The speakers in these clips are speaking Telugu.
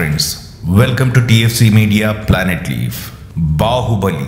friends welcome to TFC Media Planet leaf Baahubali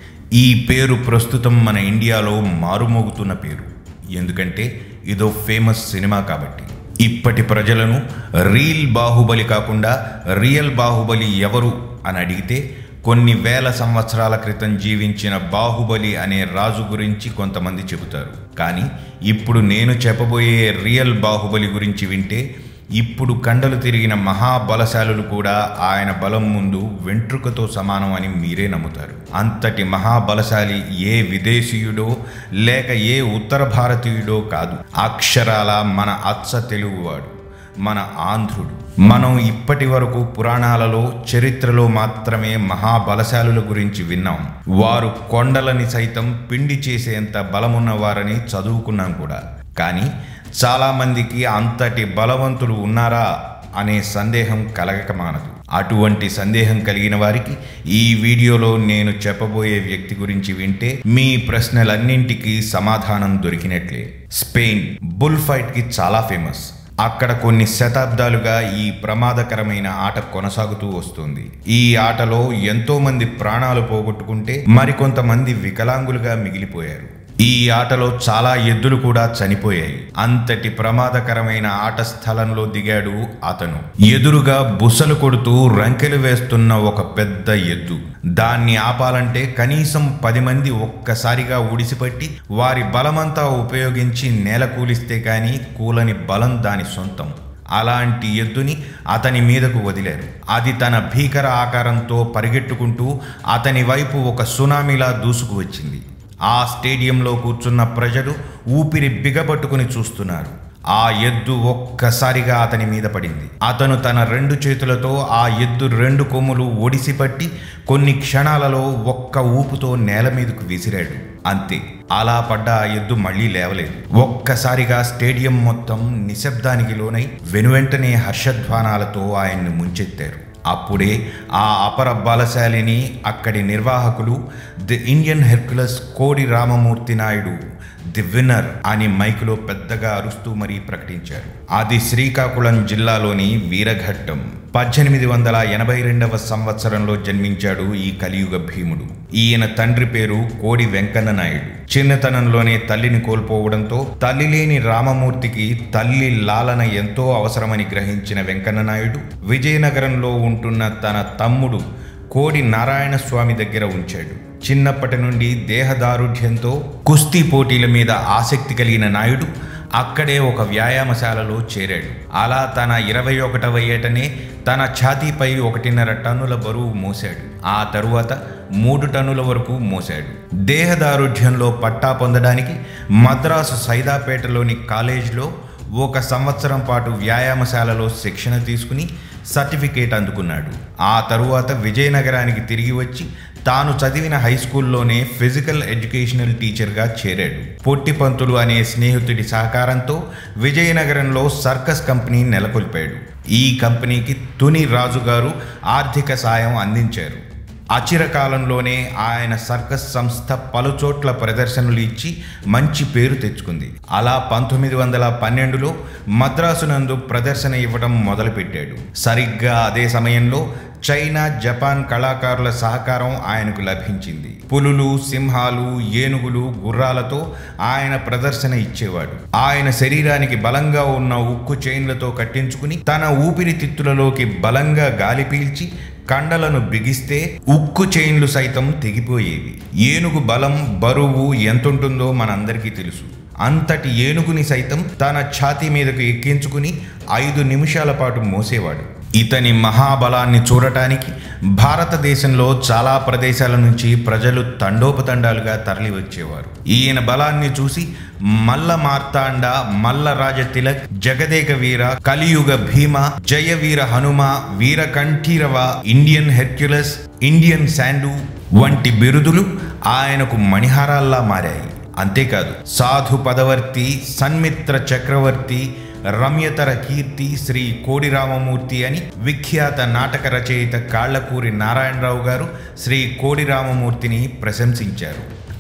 ఈ పేరు ప్రస్తుతం మన ఇండియాలో మారుమోగుతున్న పేరు ఎందుకంటే ఇదో ఫేమస్ సినిమా కాబట్టి ఇప్పటి ప్రజలను రీల్ బాహుబలి కాకుండా రియల్ బాహుబలి ఎవరు అని అడిగితే కొన్ని వేల సంవత్సరాల క్రితం జీవించిన బాహుబలి అనే రాజు గురించి కొంతమంది చెబుతారు కానీ ఇప్పుడు నేను చెప్పబోయే రియల్ బాహుబలి గురించి వింటే ఇప్పుడు కండలు తిరిగిన మహాబలశాలులు కూడా ఆయన బలం ముందు వెంట్రుకతో సమానం అని మీరే నమ్ముతారు అంతటి మహాబలశాలి ఏ విదేశీయుడో లేక ఏ ఉత్తర భారతీయుడో కాదు అక్షరాల మన అచ్చ తెలుగువాడు మన ఆంధ్రుడు మనం ఇప్పటి వరకు పురాణాలలో చరిత్రలో మాత్రమే మహాబలశాలుల గురించి విన్నాం వారు కొండలని సైతం పిండి చేసేంత బలమున్నవారని చదువుకున్నాం కూడా కానీ చాలామందికి అంతటి బలవంతులు ఉన్నారా అనే సందేహం కలగక మానదు అటువంటి సందేహం కలిగిన వారికి ఈ వీడియోలో నేను చెప్పబోయే వ్యక్తి గురించి వింటే మీ ప్రశ్నలన్నింటికీ సమాధానం దొరికినట్లే స్పెయిన్ బుల్ ఫైట్కి చాలా ఫేమస్ అక్కడ కొన్ని శతాబ్దాలుగా ఈ ప్రమాదకరమైన ఆట కొనసాగుతూ వస్తుంది ఈ ఆటలో ఎంతో మంది ప్రాణాలు పోగొట్టుకుంటే మరికొంతమంది వికలాంగులుగా మిగిలిపోయారు ఈ ఆటలో చాలా ఎద్దులు కూడా చనిపోయాయి అంతటి ప్రమాదకరమైన ఆట స్థలంలో దిగాడు అతను ఎదురుగా బుసలు కొడుతూ రంకెలు వేస్తున్న ఒక పెద్ద ఎద్దు దాన్ని ఆపాలంటే కనీసం పది మంది ఒక్కసారిగా ఉడిసిపట్టి వారి బలమంతా ఉపయోగించి నేల కూలిస్తే కానీ కూలని బలం దాని సొంతం అలాంటి ఎద్దుని అతని మీదకు వదిలారు అది తన భీకర ఆకారంతో పరిగెట్టుకుంటూ అతని వైపు ఒక సునామీలా దూసుకు వచ్చింది ఆ స్టేడియంలో కూర్చున్న ప్రజలు ఊపిరి బిగబట్టుకుని చూస్తున్నారు ఆ ఎద్దు ఒక్కసారిగా అతని మీద పడింది అతను తన రెండు చేతులతో ఆ ఎద్దు రెండు కొమ్ములు ఒడిసిపట్టి కొన్ని క్షణాలలో ఒక్క ఊపుతో నేల మీదకు విసిరాడు అంతే అలా పడ్డ ఆ ఎద్దు మళ్ళీ లేవలేదు ఒక్కసారిగా స్టేడియం మొత్తం నిశ్శబ్దానికి లోనై వెనువెంటనే హర్షధ్వానాలతో ఆయన్ని ముంచెత్తారు అప్పుడే ఆ అపర బలశాలిని అక్కడి నిర్వాహకులు ది ఇండియన్ హెర్కులస్ కోడి రామమూర్తి నాయుడు ది విన్నర్ అని మైకులో పెద్దగా అరుస్తూ మరీ ప్రకటించారు అది శ్రీకాకుళం జిల్లాలోని వీరఘట్టం పద్దెనిమిది వందల ఎనభై రెండవ సంవత్సరంలో జన్మించాడు ఈ కలియుగ భీముడు ఈయన తండ్రి పేరు కోడి వెంకన్న నాయుడు చిన్నతనంలోనే తల్లిని కోల్పోవడంతో తల్లి లేని రామమూర్తికి తల్లి లాలన ఎంతో అవసరమని గ్రహించిన వెంకన్న నాయుడు విజయనగరంలో ఉంటున్న తన తమ్ముడు కోడి నారాయణ స్వామి దగ్గర ఉంచాడు చిన్నప్పటి నుండి దేహదారుఢ్యంతో కుస్తీ పోటీల మీద ఆసక్తి కలిగిన నాయుడు అక్కడే ఒక వ్యాయామశాలలో చేరాడు అలా తన ఇరవై ఒకటవ ఏటనే తన ఛాతీపై ఒకటిన్నర టన్నుల బరువు మోశాడు ఆ తరువాత మూడు టన్నుల వరకు మోశాడు దేహదారుఢ్యంలో పట్టా పొందడానికి మద్రాసు సైదాపేటలోని కాలేజ్లో ఒక సంవత్సరం పాటు వ్యాయామశాలలో శిక్షణ తీసుకుని సర్టిఫికేట్ అందుకున్నాడు ఆ తరువాత విజయనగరానికి తిరిగి వచ్చి తాను చదివిన హై స్కూల్లోనే ఫిజికల్ ఎడ్యుకేషనల్ టీచర్గా చేరాడు పొట్టిపంతులు అనే స్నేహితుడి సహకారంతో విజయనగరంలో సర్కస్ కంపెనీ నెలకొల్పాడు ఈ కంపెనీకి తుని రాజు గారు ఆర్థిక సాయం అందించారు అచిరకాలంలోనే ఆయన సర్కస్ సంస్థ పలుచోట్ల ప్రదర్శనలు ఇచ్చి మంచి పేరు తెచ్చుకుంది అలా పంతొమ్మిది వందల పన్నెండులో మద్రాసు నందు ప్రదర్శన ఇవ్వడం మొదలుపెట్టాడు సరిగ్గా అదే సమయంలో చైనా జపాన్ కళాకారుల సహకారం ఆయనకు లభించింది పులులు సింహాలు ఏనుగులు గుర్రాలతో ఆయన ప్రదర్శన ఇచ్చేవాడు ఆయన శరీరానికి బలంగా ఉన్న ఉక్కు చైన్లతో కట్టించుకుని తన ఊపిరితిత్తులలోకి బలంగా గాలి పీల్చి కండలను బిగిస్తే ఉక్కు చైన్లు సైతం తెగిపోయేవి ఏనుగు బలం బరువు ఎంతుంటుందో మనందరికీ తెలుసు అంతటి ఏనుగుని సైతం తన ఛాతీ మీదకు ఎక్కించుకుని ఐదు నిమిషాల పాటు మోసేవాడు ఇతని మహాబలాన్ని చూడటానికి భారతదేశంలో చాలా ప్రదేశాల నుంచి ప్రజలు తండోపతండాలుగా తరలి వచ్చేవారు ఈయన బలాన్ని చూసి మల్ల మార్తాండ మల్ల రాజ తిలక్ జగదేక వీర కలియుగ భీమ జయ వీర హనుమ వీర కంఠీరవ ఇండియన్ హెర్క్యులస్ ఇండియన్ శాండు వంటి బిరుదులు ఆయనకు మణిహారాల్లా మారాయి అంతేకాదు సాధు పదవర్తి సన్మిత్ర చక్రవర్తి రమ్యతర కీర్తి శ్రీ కోడిరామమూర్తి అని విఖ్యాత నాటక రచయిత కాళ్లకూరి నారాయణరావు గారు శ్రీ కోడిరామమూర్తిని ప్రశంసించారు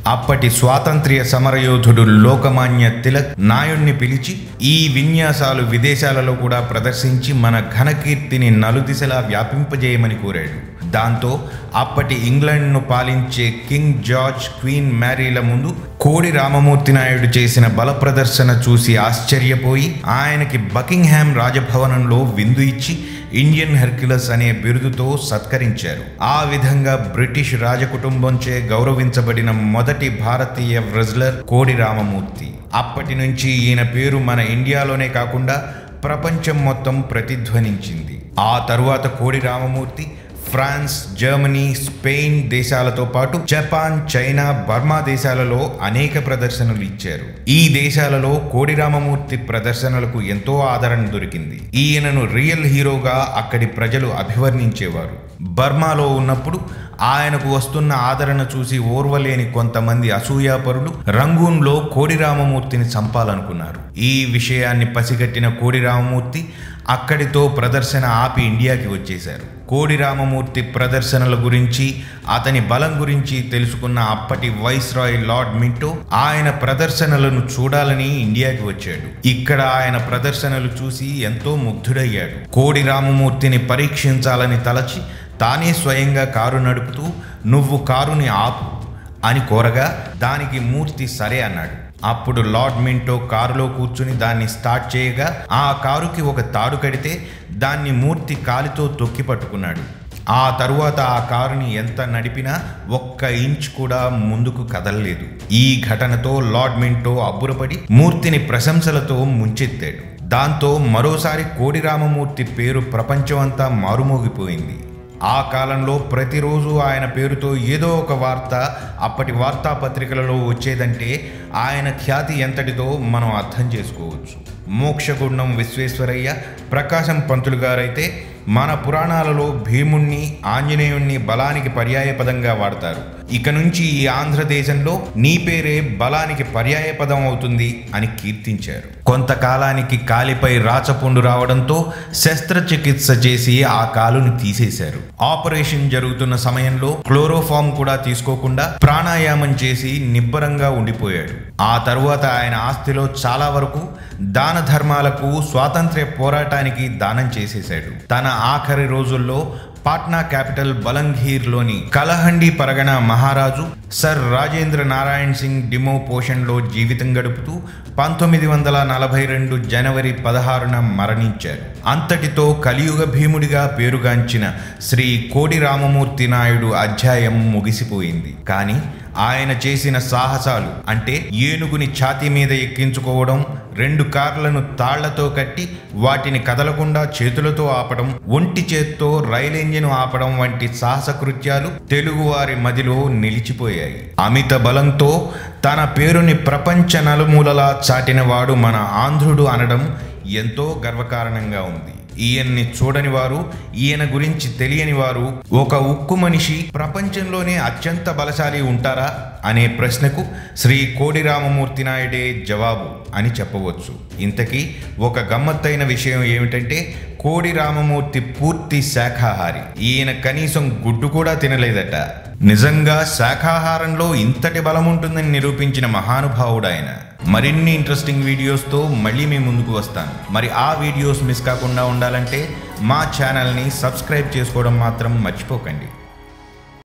అప్పటి స్వాతంత్ర్య సమరయోధుడు లోకమాన్య తిలక్ నాయుణ్ణి పిలిచి ఈ విన్యాసాలు విదేశాలలో కూడా ప్రదర్శించి మన ఘనకీర్తిని నలుదిశలా వ్యాపింపజేయమని కోరాడు దాంతో అప్పటి ఇంగ్లాండ్ను పాలించే కింగ్ జార్జ్ క్వీన్ మ్యారీల ముందు కోడి రామమూర్తి నాయుడు చేసిన బల ప్రదర్శన చూసి ఆశ్చర్యపోయి ఆయనకి బకింగ్హామ్ రాజభవనంలో విందు ఇచ్చి ఇండియన్ హెర్క్యులస్ అనే బిరుదుతో సత్కరించారు ఆ విధంగా బ్రిటిష్ రాజకుటుంబంచే గౌరవించబడిన మొదటి భారతీయ వ్రెజ్లర్ కోడి రామమూర్తి అప్పటి నుంచి ఈయన పేరు మన ఇండియాలోనే కాకుండా ప్రపంచం మొత్తం ప్రతిధ్వనించింది ఆ తరువాత కోడి రామమూర్తి ఫ్రాన్స్ జర్మనీ స్పెయిన్ దేశాలతో పాటు జపాన్ చైనా బర్మా దేశాలలో అనేక ప్రదర్శనలు ఇచ్చారు ఈ దేశాలలో కోడి రామమూర్తి ప్రదర్శనలకు ఎంతో ఆదరణ దొరికింది ఈయనను రియల్ హీరోగా అక్కడి ప్రజలు అభివర్ణించేవారు బర్మాలో ఉన్నప్పుడు ఆయనకు వస్తున్న ఆదరణ చూసి ఓర్వలేని కొంతమంది అసూయాపరులు రంగూన్లో కోడి రామమూర్తిని చంపాలనుకున్నారు ఈ విషయాన్ని పసిగట్టిన కోడి రామమూర్తి అక్కడితో ప్రదర్శన ఆపి ఇండియాకి వచ్చేశారు కోడి రామమూర్తి ప్రదర్శనల గురించి అతని బలం గురించి తెలుసుకున్న అప్పటి వైస్ రాయ్ లార్డ్ మింటో ఆయన ప్రదర్శనలను చూడాలని ఇండియాకి వచ్చాడు ఇక్కడ ఆయన ప్రదర్శనలు చూసి ఎంతో ముగ్ధుడయ్యాడు కోడి రామమూర్తిని పరీక్షించాలని తలచి తానే స్వయంగా కారు నడుపుతూ నువ్వు కారుని ఆపు అని కోరగా దానికి మూర్తి సరే అన్నాడు అప్పుడు లార్డ్ మింటో కారులో కూర్చుని దాన్ని స్టార్ట్ చేయగా ఆ కారుకి ఒక తాడు కడితే దాన్ని మూర్తి కాలితో తొక్కి పట్టుకున్నాడు ఆ తరువాత ఆ కారుని ఎంత నడిపినా ఒక్క ఇంచ్ కూడా ముందుకు కదలలేదు ఈ ఘటనతో లార్డ్ మింటో అబ్బురపడి మూర్తిని ప్రశంసలతో ముంచెత్తాడు దాంతో మరోసారి కోడి రామమూర్తి పేరు ప్రపంచమంతా మారుమోగిపోయింది ఆ కాలంలో ప్రతిరోజు ఆయన పేరుతో ఏదో ఒక వార్త అప్పటి వార్తాపత్రికలలో వచ్చేదంటే ఆయన ఖ్యాతి ఎంతటిదో మనం అర్థం చేసుకోవచ్చు మోక్షగుండం విశ్వేశ్వరయ్య ప్రకాశం పంతులు గారైతే మన పురాణాలలో భీముణ్ణి ఆంజనేయుణ్ణి బలానికి పర్యాయపదంగా వాడతారు ఇక నుంచి ఈ ఆంధ్రదేశంలో నీ పేరే బలానికి పర్యాయపదం అవుతుంది అని కీర్తించారు కొంతకాలానికి కాలిపై రాచపుండు రావడంతో శస్త్రచికిత్స చేసి ఆ కాలుని తీసేశారు ఆపరేషన్ జరుగుతున్న సమయంలో క్లోరోఫామ్ కూడా తీసుకోకుండా ప్రాణాయామం చేసి నిబ్బరంగా ఉండిపోయాడు ఆ తరువాత ఆయన ఆస్తిలో చాలా వరకు దాన ధర్మాలకు స్వాతంత్ర్య పోరాటానికి దానం చేసేశాడు తన ఆఖరి రోజుల్లో పాట్నా క్యాపిటల్ బలంఘీర్లోని కలహండి పరగణ మహారాజు సర్ రాజేంద్ర నారాయణ్ సింగ్ డిమో పోషన్లో జీవితం గడుపుతూ పంతొమ్మిది వందల నలభై రెండు జనవరి పదహారున మరణించారు అంతటితో కలియుగ భీముడిగా పేరుగాంచిన శ్రీ కోడి రామమూర్తి నాయుడు అధ్యాయం ముగిసిపోయింది కానీ ఆయన చేసిన సాహసాలు అంటే ఏనుగుని ఛాతీ మీద ఎక్కించుకోవడం రెండు కార్లను తాళ్లతో కట్టి వాటిని కదలకుండా చేతులతో ఆపడం ఒంటి చేత్తో రైలు ఇంజిన్ ఆపడం వంటి సాహస కృత్యాలు తెలుగువారి మదిలో నిలిచిపోయాయి అమిత బలంతో తన పేరుని ప్రపంచ నలుమూలలా చాటినవాడు మన ఆంధ్రుడు అనడం ఎంతో గర్వకారణంగా ఉంది ఈయన్ని చూడని వారు ఈయన గురించి తెలియని వారు ఒక ఉక్కు మనిషి ప్రపంచంలోనే అత్యంత బలశాలి ఉంటారా అనే ప్రశ్నకు శ్రీ కోడి రామమూర్తి నాయుడే జవాబు అని చెప్పవచ్చు ఇంతకీ ఒక గమ్మత్తైన విషయం ఏమిటంటే కోడి రామమూర్తి పూర్తి శాఖాహారి ఈయన కనీసం గుడ్డు కూడా తినలేదట నిజంగా శాఖాహారంలో ఇంతటి బలం ఉంటుందని నిరూపించిన మహానుభావుడు ఆయన మరిన్ని ఇంట్రెస్టింగ్ వీడియోస్తో మళ్ళీ మీ ముందుకు వస్తాను మరి ఆ వీడియోస్ మిస్ కాకుండా ఉండాలంటే మా ఛానల్ని సబ్స్క్రైబ్ చేసుకోవడం మాత్రం మర్చిపోకండి